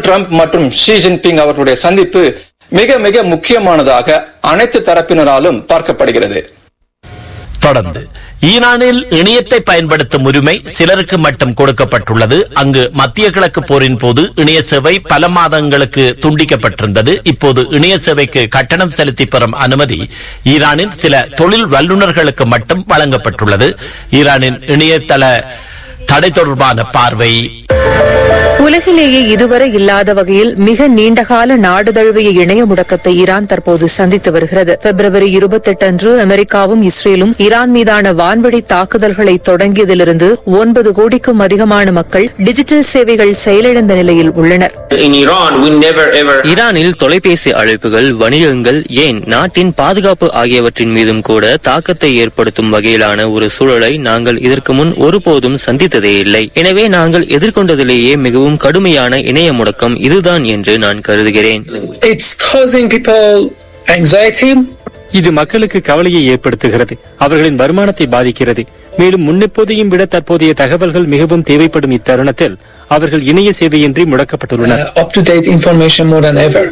Trump மற்றும் Xi Jinping அவர்களுடைய சந்திப்பு மிக மிக முக்கியமானதாக அனைத்து தரப்பினராலும் பார்க்கப்படுகிறது தொடர்ந்து ஈரானில் இணையத்தை பயன்படுத்தும் உரிமை சிலருக்கு மட்டும் கொடுக்கப்பட்டுள்ளது அங்கு மத்திய கிழக்கு போரின் போது இணைய சேவை பல மாதங்களுக்கு துண்டிக்கப்பட்டிருந்தது இப்போது இணைய சேவைக்கு கட்டணம் செலுத்தி பெறும் அனுமதி ஈரானின் சில தொழில் வல்லுநர்களுக்கு மட்டும் வழங்கப்பட்டுள்ளது ஈரானின் இணையதள தடை தொடர்பான பார்வை உலகிலேயே இதுவரை இல்லாத வகையில் மிக நீண்டகால நாடு தழுவிய இணைய முடக்கத்தை ஈரான் தற்போது சந்தித்து வருகிறது பிப்ரவரி இருபத்தெட்டு அன்று அமெரிக்காவும் இஸ்ரேலும் ஈரான் மீதான வான்வழி தாக்குதல்களை தொடங்கியதிலிருந்து ஒன்பது கோடிக்கும் அதிகமான மக்கள் டிஜிட்டல் சேவைகள் செயலிழந்த நிலையில் உள்ளனர் In Iran, we never ever ஈரானில் தொலைபேசி அழைப்புகள் வணிகங்கள் ஏன் நாட்டின் பாதுகாப்பு ஆகியவற்றின் மீதும் கூட தாக்கத்தை ஏற்படுத்தும் வகையிலான ஒரு சூழலை நாங்கள் இதற்கு முன் ஒருபோதும் சந்தித்ததே இல்லை எனவே நாங்கள் எதிர்கொண்டதிலேயே மிகவும் கடுமையான இணைய முடக்கம் இதுதான் என்று நான் கருதுகிறேன் It's causing people anxiety. இது மக்களுக்கு கவலையை ஏற்படுத்துகிறது அவர்களின் வருமானத்தை பாதிக்கிறது மேலும் முன்னெப்போதையும் விட தற்போதைய தகவல்கள் மிகவும் தேவைப்படும் இத்தருணத்தில் அவர்கள் இணைய சேவையின்றி முடக்கப்பட்டுள்ளனர் Uh, up to date information more than ever.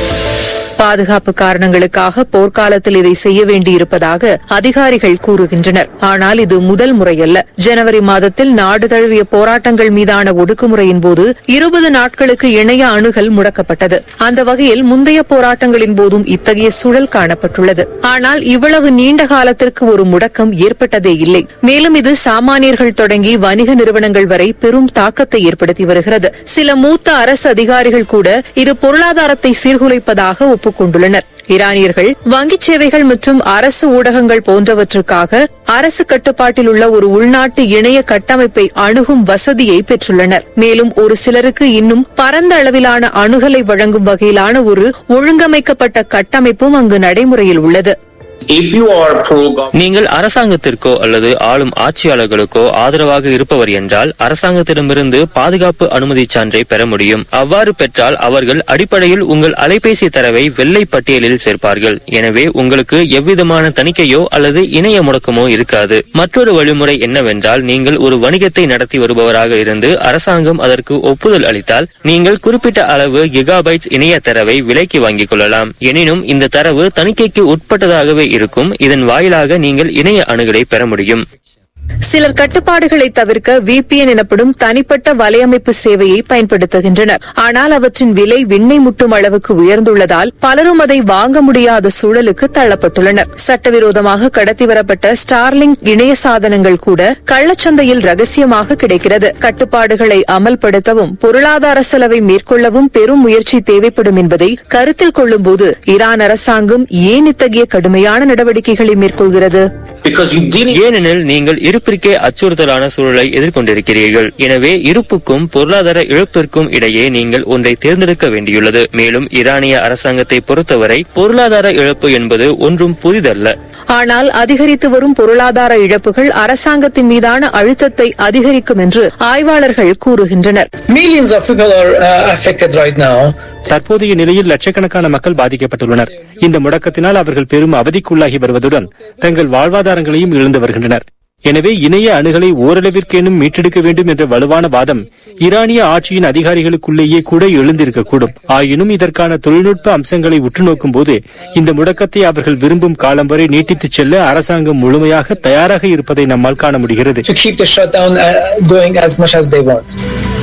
பாதுகாப்பு காரணங்களுக்காக போர்க்காலத்தில் இதை செய்ய வேண்டியிருப்பதாக அதிகாரிகள் கூறுகின்றனர் ஆனால் இது முதல் முறையல்ல ஜனவரி மாதத்தில் நாடு தழுவிய போராட்டங்கள் மீதான ஒடுக்குமுறையின் போது இருபது நாட்களுக்கு இணைய அணுகல் முடக்கப்பட்டது அந்த வகையில் முந்தைய போராட்டங்களின் போதும் இத்தகைய சூழல் காணப்பட்டுள்ளது ஆனால் இவ்வளவு நீண்ட காலத்திற்கு ஒரு முடக்கம் ஏற்பட்டதே இல்லை மேலும் இது சாமானியர்கள் தொடங்கி வணிக நிறுவனங்கள் வரை பெரும் தாக்கத்தை ஏற்படுத்தி வருகிறது சில மூத்த அரசு அதிகாரிகள் கூட இது பொருளாதாரத்தை சீர்குலைப்பதாக ஒப்புக்கொண்டுள்ளனர் ஈரானியர்கள் வங்கிச் சேவைகள் மற்றும் அரசு ஊடகங்கள் போன்றவற்றுக்காக அரசு கட்டுப்பாட்டில் உள்ள ஒரு உள்நாட்டு இணைய கட்டமைப்பை அணுகும் வசதியை பெற்றுள்ளனர் மேலும் ஒரு சிலருக்கு இன்னும் பரந்த அளவிலான அணுகலை வழங்கும் வகையிலான ஒரு ஒழுங்கமைக்கப்பட்ட கட்டமைப்பும் அங்கு நடைமுறையில் உள்ளது if you are pro நீங்கள் அரசாங்கத்திற்கோ அல்லது ஆளும் ஆட்சியாளர்களுக்கோ ஆதரவாக இருப்பவர் என்றால் அரசாங்கத்திடமிருந்து பாதுகாப்பு அனுமதி சான்றை பெற முடியும் அவ்வாறு பெற்றால் அவர்கள் அடிப்படையில் உங்கள் அலைபேசி தரவை வெள்ளை பட்டியலில் சேர்ப்பார்கள் எனவே உங்களுக்கு எவ்விதமான தணிக்கையோ அல்லது இணைய முடக்கமோ இருக்காது மற்றொரு வழிமுறை என்னவென்றால் நீங்கள் ஒரு வணிகத்தை நடத்தி வருபவராக இருந்து அரசாங்கம் அதற்கு ஒப்புதல் அளித்தால் நீங்கள் குறிப்பிட்ட அளவு கிகாபைட்ஸ் இணைய தரவை விலைக்கு வாங்கிக் கொள்ளலாம் எனினும் இந்த தரவு தணிக்கைக்கு உட்பட்டதாகவே இருக்கும் இதன் வாயிலாக நீங்கள் இணைய அணுகலை பெற முடியும் சிலர் கட்டுப்பாடுகளை தவிர்க்க விபிஎன் எனப்படும் தனிப்பட்ட வலையமைப்பு சேவையை பயன்படுத்துகின்றனர் ஆனால் அவற்றின் விலை விண்ணை முட்டும் அளவுக்கு உயர்ந்துள்ளதால் பலரும் அதை வாங்க முடியாத சூழலுக்கு தள்ளப்பட்டுள்ளனர் சட்டவிரோதமாக கடத்தி வரப்பட்ட ஸ்டார்லிங் இணைய சாதனங்கள் கூட கள்ளச்சந்தையில் ரகசியமாக கிடைக்கிறது கட்டுப்பாடுகளை அமல்படுத்தவும் பொருளாதார செலவை மேற்கொள்ளவும் பெரும் முயற்சி தேவைப்படும் என்பதை கருத்தில் கொள்ளும்போது ஈரான் அரசாங்கம் ஏன் இத்தகைய கடுமையான நடவடிக்கைகளை மேற்கொள்கிறது because you didn't ஏனெனில் நீங்கள் இருப்பிற்கே அச்சுறுத்தலான சூழலை எதிர்கொண்டிருக்கிறீர்கள் எனவே இருப்புக்கும் பொருளாதார இழப்பிற்கும் இடையே நீங்கள் ஒன்றை தேர்ந்தெடுக்க வேண்டியுள்ளது மேலும் ஈரானிய அரசாங்கத்தை பொறுத்தவரை பொருளாதார இழப்பு என்பது ஒன்றும் புதிதல்ல ஆனால் அதிகரித்து வரும் பொருளாதார இழப்புகள் அரசாங்கத்தின் மீதான அழுத்தத்தை அதிகரிக்கும் என்று ஆய்வாளர்கள் கூறுகின்றனர் Millions of people are uh, affected right now. தற்போதைய நிலையில் லட்சக்கணக்கான மக்கள் பாதிக்கப்பட்டுள்ளனர் இந்த முடக்கத்தினால் அவர்கள் பெரும் அவதிக்குள்ளாகி வருவதுடன் தங்கள் வாழ்வாதாரங்களையும் இழந்து வருகின்றனர் எனவே இணைய அணுகலை ஓரளவிற்கேனும் மீட்டெடுக்க வேண்டும் என்ற வலுவான வாதம் ஈரானிய ஆட்சியின் அதிகாரிகளுக்குள்ளேயே கூட எழுந்திருக்கக்கூடும் ஆயினும் இதற்கான தொழில்நுட்ப அம்சங்களை உற்று நோக்கும் போது இந்த முடக்கத்தை அவர்கள் விரும்பும் காலம் வரை நீட்டித்துச் செல்ல அரசாங்கம் முழுமையாக தயாராக இருப்பதை நம்மால் காண முடிகிறது to keep the shutdown uh, going as much as they want.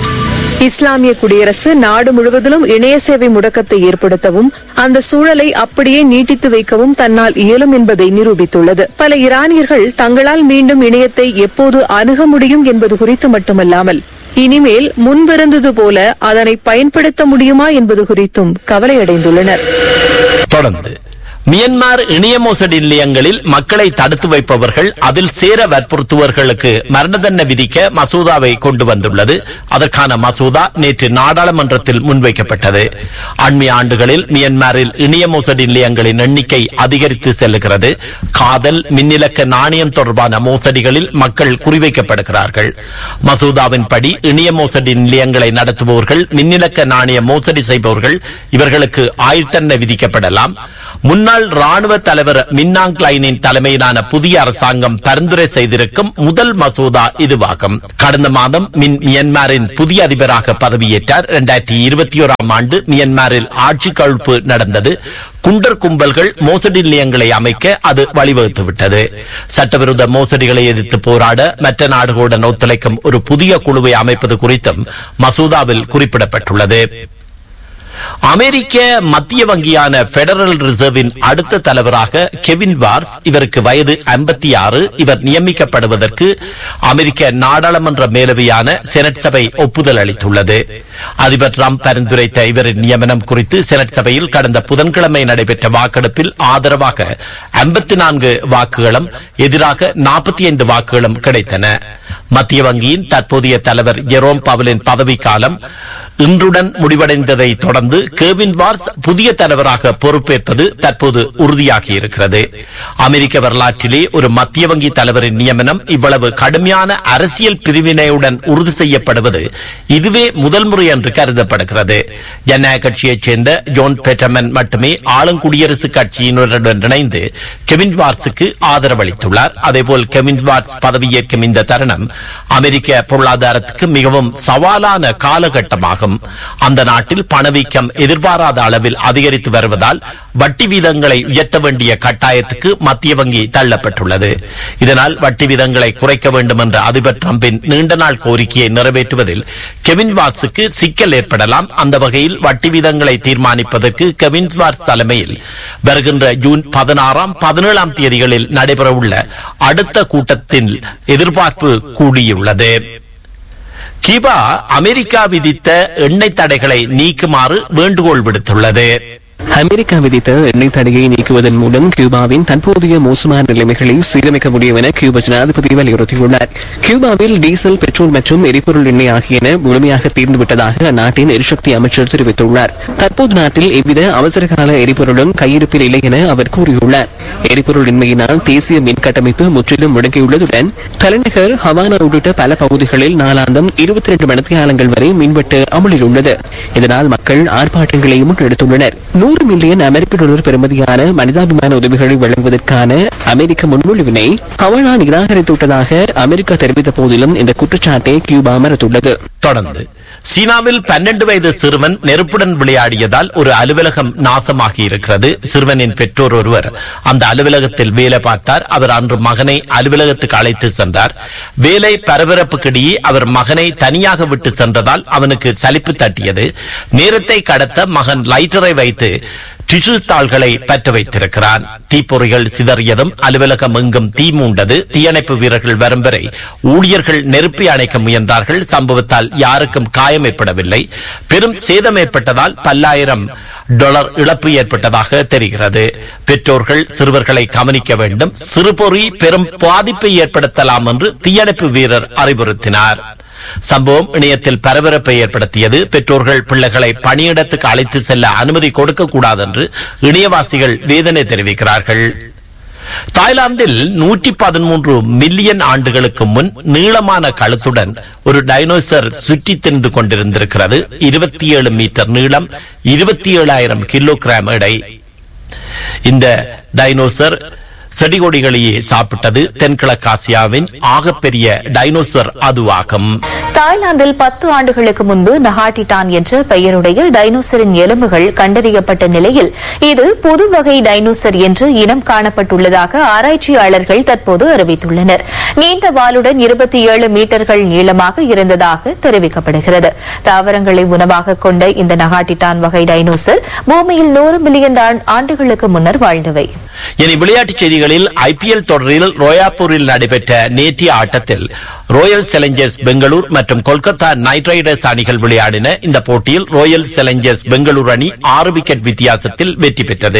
இஸ்லாமிய குடியரசு நாடு முழுவதிலும் இணைய சேவை முடக்கத்தை ஏற்படுத்தவும் அந்த சூழலை அப்படியே நீட்டித்து வைக்கவும் தன்னால் இயலும் என்பதை நிரூபித்துள்ளது பல ஈரானியர்கள் தங்களால் மீண்டும் இணையத்தை எப்போது அணுக முடியும் என்பது குறித்து மட்டுமல்லாமல் இனிமேல் முன்பிருந்தது போல அதனை பயன்படுத்த முடியுமா என்பது குறித்தும் கவலையடைந்துள்ளனர் தொடர்ந்து மியன்மார் இணைய மோசடி நிலையங்களில் மக்களை தடுத்து வைப்பவர்கள் அதில் சேர வற்புறுத்துவர்களுக்கு மரண தண்டனை விதிக்க மசோதாவை கொண்டு வந்துள்ளது அதற்கான மசோதா நேற்று நாடாளுமன்றத்தில் முன்வைக்கப்பட்டது அண்மைய ஆண்டுகளில் மியன்மாரில் இணைய மோசடி நிலையங்களின் எண்ணிக்கை அதிகரித்து செல்லுகிறது காதல் மின்னிலக்க நாணயம் தொடர்பான மோசடிகளில் மக்கள் குறிவைக்கப்படுகிறார்கள் மசோதாவின்படி இணைய மோசடி நிலையங்களை நடத்துபவர்கள் மின்னிலக்க நாணய மோசடி செய்பவர்கள் இவர்களுக்கு ஆயுள் தண்டனை விதிக்கப்படலாம் முன்னாள் முன்னாள் ராணுவ தலைவர் மின்னாங் லைனின் தலைமையிலான புதிய அரசாங்கம் பரிந்துரை செய்திருக்கும் முதல் மசோதா இதுவாகும் கடந்த மாதம் மின் மியன்மாரின் புதிய அதிபராக பதவியேற்றார் இரண்டாயிரத்தி இருபத்தி ஓராம் ஆண்டு மியன்மாரில் ஆட்சி கழுப்பு நடந்தது குண்டர் கும்பல்கள் மோசடி நிலையங்களை அமைக்க அது வழிவகுத்துவிட்டது சட்டவிரோத மோசடிகளை எதிர்த்து போராட மற்ற நாடுகளுடன் ஒத்துழைக்கும் ஒரு புதிய குழுவை அமைப்பது குறித்தும் மசோதாவில் குறிப்பிடப்பட்டுள்ளது அமெரிக்க மத்திய வங்கியான பெடரல் ரிசர்வின் அடுத்த தலைவராக கெவின் வார்ஸ் இவருக்கு வயது 56 இவர் நியமிக்கப்படுவதற்கு அமெரிக்க நாடாளுமன்ற மேலவையான செனட் சபை ஒப்புதல் அளித்துள்ளது அதிபர் டிரம்ப் பரிந்துரைத்த இவரின் நியமனம் குறித்து செனட் சபையில் கடந்த புதன்கிழமை நடைபெற்ற வாக்கெடுப்பில் ஆதரவாக 54 வாக்குகளும் எதிராக 45 வாக்குகளும் கிடைத்தன மத்திய வங்கியின் தற்போதைய தலைவர் ஜெரோம் பவலின் பதவிக்காலம் இன்றுடன் முடிவடைந்ததை தொடர்ந்து கேவின் வார்ஸ் புதிய தலைவராக பொறுப்பேற்பது தற்போது உறுதியாகி இருக்கிறது அமெரிக்க வரலாற்றிலே ஒரு மத்திய வங்கி தலைவரின் நியமனம் இவ்வளவு கடுமையான அரசியல் பிரிவினையுடன் உறுதி செய்யப்படுவது இதுவே முதல் முறை என்று கருதப்படுகிறது ஜனநாயக கட்சியைச் சேர்ந்த ஜோன் பெட்டமன் மட்டுமே ஆளுங்குடியரசுக் கட்சியினருடன் இணைந்து கெவின் வார்ஸுக்கு ஆதரவளித்துள்ளார் அதேபோல் கெவின் வார்ஸ் பதவியேற்கும் இந்த தருணம் அமெரிக்க பொருளாதாரத்துக்கு மிகவும் சவாலான காலகட்டமாகும் அந்த நாட்டில் பணவீக்கம் எதிர்பாராத அளவில் அதிகரித்து வருவதால் வட்டி வீதங்களை உயர்த்த வேண்டிய கட்டாயத்துக்கு மத்திய வங்கி தள்ளப்பட்டுள்ளது இதனால் வட்டி வீதங்களை குறைக்க வேண்டும் என்ற அதிபர் டிரம்பின் நீண்ட நாள் கோரிக்கையை நிறைவேற்றுவதில் கெவின் வார்ஸுக்கு சிக்கல் ஏற்படலாம் அந்த வகையில் வட்டி வீதங்களை தீர்மானிப்பதற்கு கெவின் வார்ஸ் தலைமையில் வருகின்ற ஜூன் பதினாறாம் பதினேழாம் தேதிகளில் நடைபெறவுள்ள அடுத்த கூட்டத்தில் எதிர்பார்ப்பு கூடியுள்ளது கிபா அமெரிக்கா விதித்த எண்ணெய் தடைகளை நீக்குமாறு வேண்டுகோள் விடுத்துள்ளது அமெரிக்கா விதித்த எண்ணெய் தடையை நீக்குவதன் மூலம் கியூபாவின் தற்போதைய மோசமான நிலைமைகளை சீரமைக்க முடியும் என கியூபா ஜனாதிபதி வலியுறுத்தியுள்ளார் கியூபாவில் டீசல் பெட்ரோல் மற்றும் எரிபொருள் எண்ணெய் ஆகியன முழுமையாக தீர்ந்துவிட்டதாக அந்நாட்டின் எரிசக்தி அமைச்சர் தெரிவித்துள்ளார் தற்போது நாட்டில் எவ்வித அவசரகால எரிபொருளும் கையிருப்பில் இல்லை என அவர் கூறியுள்ளார் எரிபொருள் இன்மையினால் தேசிய மின் கட்டமைப்பு முற்றிலும் முடங்கியுள்ளதுடன் தலைநகர் ஹவானா உள்ளிட்ட பல பகுதிகளில் நாளாந்தம் இருபத்தி ரெண்டு மணித்தியாலங்கள் வரை மின்வெட்டு அமலில் உள்ளது இதனால் மக்கள் ஆர்ப்பாட்டங்களை முன்னெடுத்துள்ளனர் நூறு மில்லியன் அமெரிக்க டாலர் பெறுமதியான மனிதாபிமான உதவிகளை வழங்குவதற்கான அமெரிக்க முன்மொழிவினை ஹவானா நிராகரித்துவிட்டதாக அமெரிக்கா தெரிவித்த போதிலும் இந்த குற்றச்சாட்டை கியூபா மறுத்துள்ளது தொடர்ந்து சீனாவில் பன்னெண்டு வயது சிறுவன் நெருப்புடன் விளையாடியதால் ஒரு அலுவலகம் நாசமாகி இருக்கிறது சிறுவனின் பெற்றோர் ஒருவர் அந்த அலுவலகத்தில் வேலை பார்த்தார் அவர் அன்று மகனை அலுவலகத்துக்கு அழைத்து சென்றார் வேலை பரபரப்புக்கிடையே அவர் மகனை தனியாக விட்டு சென்றதால் அவனுக்கு சலிப்பு தட்டியது நேரத்தை கடத்த மகன் லைட்டரை வைத்து டிஷ்யூ தாள்களை பற்ற வைத்திருக்கிறான் தீப்பொறிகள் சிதறியதும் அலுவலகம் எங்கும் தீ மூண்டது தீயணைப்பு வீரர்கள் வரும் வரை ஊழியர்கள் நெருப்பி அணைக்க முயன்றார்கள் சம்பவத்தால் யாருக்கும் காயம் ஏற்படவில்லை பெரும் சேதம் ஏற்பட்டதால் பல்லாயிரம் டாலர் இழப்பு ஏற்பட்டதாக தெரிகிறது பெற்றோர்கள் சிறுவர்களை கவனிக்க வேண்டும் சிறுபொறி பெரும் பாதிப்பை ஏற்படுத்தலாம் என்று தீயணைப்பு வீரர் அறிவுறுத்தினார் சம்பவம் இணையத்தில் பரபரப்பை ஏற்படுத்தியது பெற்றோர்கள் பிள்ளைகளை பணியிடத்துக்கு அழைத்து செல்ல அனுமதி கொடுக்க கூடாது என்று இணையவாசிகள் வேதனை தெரிவிக்கிறார்கள் தாய்லாந்தில் நூற்றி பதிமூன்று மில்லியன் ஆண்டுகளுக்கு முன் நீளமான கழுத்துடன் ஒரு டைனோசர் சுற்றி திரிந்து கொண்டிருந்திருக்கிறது இருபத்தி ஏழு மீட்டர் நீளம் இருபத்தி ஏழாயிரம் கிலோகிராம் எடை இந்த டைனோசர் செடி கொடிகளையே சாப்பிட்டது தென்கிழக்காசியாவின் ஆகப்பெரிய டைனோசர் அதுவாகும் தாய்லாந்தில் பத்து ஆண்டுகளுக்கு முன்பு நகாட்டிடான் என்ற பெயருடைய டைனோசரின் எலும்புகள் கண்டறியப்பட்ட நிலையில் இது புது வகை டைனோசர் என்று இனம் காணப்பட்டுள்ளதாக ஆராய்ச்சியாளர்கள் தற்போது அறிவித்துள்ளனர் நீண்ட வாலுடன் இருபத்தி ஏழு மீட்டர்கள் நீளமாக இருந்ததாக தெரிவிக்கப்படுகிறது தாவரங்களை உணவாக கொண்ட இந்த நகாட்டிடான் வகை டைனோசர் பூமியில் நூறு மில்லியன் ஆண்டுகளுக்கு முன்னர் வாழ்ந்தவை இனி விளையாட்டுச் செய்திகளில் ஐபிஎல் தொடரில் ரோயாப்பூரில் நடைபெற்ற நேற்றைய ஆட்டத்தில் ரோயல் சேலஞ்சர்ஸ் பெங்களூர் மற்றும் கொல்கத்தா நைட் ரைடர்ஸ் அணிகள் விளையாடின இந்த போட்டியில் ரோயல் சேலஞ்சர்ஸ் பெங்களூர் அணி ஆறு விக்கெட் வித்தியாசத்தில் வெற்றி பெற்றது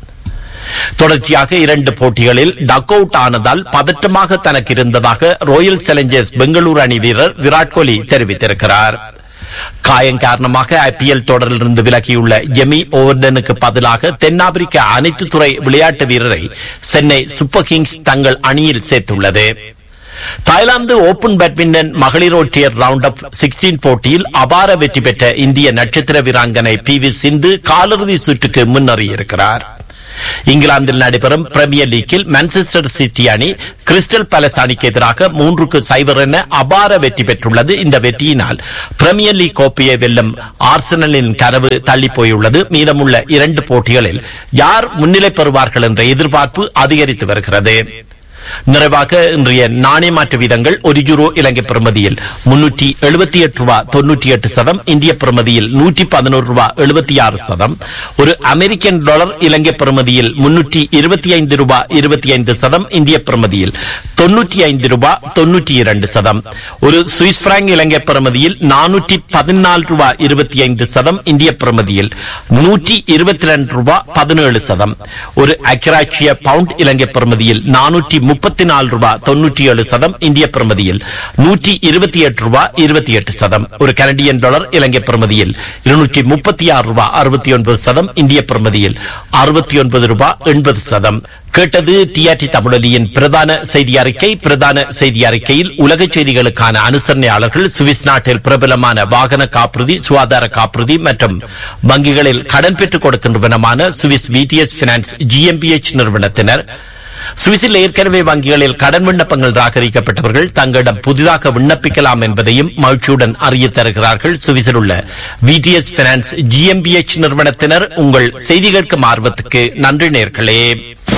தொடர்ச்சியாக இரண்டு போட்டிகளில் டக் அவுட் ஆனதால் பதற்றமாக தனக்கு இருந்ததாக ரோயல் சேலஞ்சர்ஸ் பெங்களூர் அணி வீரர் விராட் கோலி தெரிவித்திருக்கிறார் காயம் காரணமாக ஐபிஎல் தொடரிலிருந்து விலகியுள்ள ஜெமி ஓவர்டனுக்கு பதிலாக தென்னாப்பிரிக்க அனைத்து துறை விளையாட்டு வீரரை சென்னை சூப்பர் கிங்ஸ் தங்கள் அணியில் சேர்த்துள்ளது தாய்லாந்து ஓபன் பேட்மிண்டன் மகளிர் ஒற்றையர் ரவுண்ட் அப் சிக்ஸ்டீன் போட்டியில் அபார வெற்றி பெற்ற இந்திய நட்சத்திர வீராங்கனை பி வி சிந்து காலிறுதி சுற்றுக்கு முன்னேறியிருக்கிறார் இங்கிலாந்தில் நடைபெறும் பிரீமியர் லீக்கில் மான்செஸ்டர் சிட்டி அணி கிறிஸ்டல் பேலஸ் அணிக்கு எதிராக மூன்றுக்கு சைபர் என அபார வெற்றி பெற்றுள்ளது இந்த வெற்றியினால் பிரீமியர் லீக் கோப்பையை வெல்லும் ஆர்சனலின் கனவு தள்ளி போயுள்ளது மீதமுள்ள இரண்டு போட்டிகளில் யார் முன்னிலை பெறுவார்கள் என்ற எதிர்பார்ப்பு அதிகரித்து வருகிறது நிறைவாக இன்றைய நாணய மாற்று வீதங்கள் ஒரு யூரோ இலங்கை பிரமதியில் முன்னூற்றி எழுபத்தி எட்டு ரூபாய் தொன்னூற்றி எட்டு சதம் இந்திய பிரமதியில் நூற்றி பதினோரு ரூபாய் எழுபத்தி ஆறு சதம் ஒரு அமெரிக்கன் டாலர் இலங்கை பிரமதியில் முன்னூற்றி இருபத்தி ஐந்து ரூபாய் இருபத்தி ஐந்து சதம் இந்திய பிரமதியில் தொன்னூற்றி ஐந்து ரூபாய் தொன்னூற்றி இரண்டு சதம் ஒரு சுவிஸ் பிராங்க் இலங்கை பிரமதியில் நானூற்றி பதினாலு ரூபாய் இருபத்தி ஐந்து சதம் இந்திய பிரமதியில் நூற்றி இருபத்தி ரெண்டு ரூபாய் பதினேழு சதம் ஒரு அக்கராட்சிய பவுண்ட் இலங்கை பிரமதியில் நானூற்றி முப்பத்தி நாலு ரூபாய் தொன்னூற்றி ஏழு சதம் இந்திய பிரமதியில் நூற்றி இருபத்தி எட்டு ரூபாய் இருபத்தி எட்டு சதம் ஒரு கனடியன் டாலர் இலங்கை பிரமதியில் இருநூற்றி முப்பத்தி ஆறு ரூபாய் அறுபத்தி ஒன்பது சதம் இந்திய பிரமதியில் அறுபத்தி ஒன்பது ரூபாய் எண்பது சதம் கேட்டது டிஆர்டி தமிழொலியின் பிரதான செய்தி அறிக்கை பிரதான செய்தி அறிக்கையில் உலக செய்திகளுக்கான அனுசரணையாளர்கள் சுவிஸ் நாட்டில் பிரபலமான வாகன காப்புறுதி சுகாதார காப்புறுதி மற்றும் வங்கிகளில் கடன் பெற்றுக் கொடுக்கின்றவனமான சுவிஸ் விடிஎஸ் பினான்ஸ் ஜிஎம்பிஎச் நிறுவனத்தினர் சுவிஸில் ஏற்கனவே வங்கிகளில் கடன் விண்ணப்பங்கள் ராகரிக்கப்பட்டவர்கள் தங்களிடம் புதிதாக விண்ணப்பிக்கலாம் என்பதையும் மகிழ்ச்சியுடன் அறிய தருகிறார்கள் சுவிஸில் உள்ள விடிஎஸ் பினான்ஸ் ஜிஎம்பிஎச் நிறுவனத்தினர் உங்கள் செய்தி கேட்கும் ஆர்வத்துக்கு நன்றி நேர்களே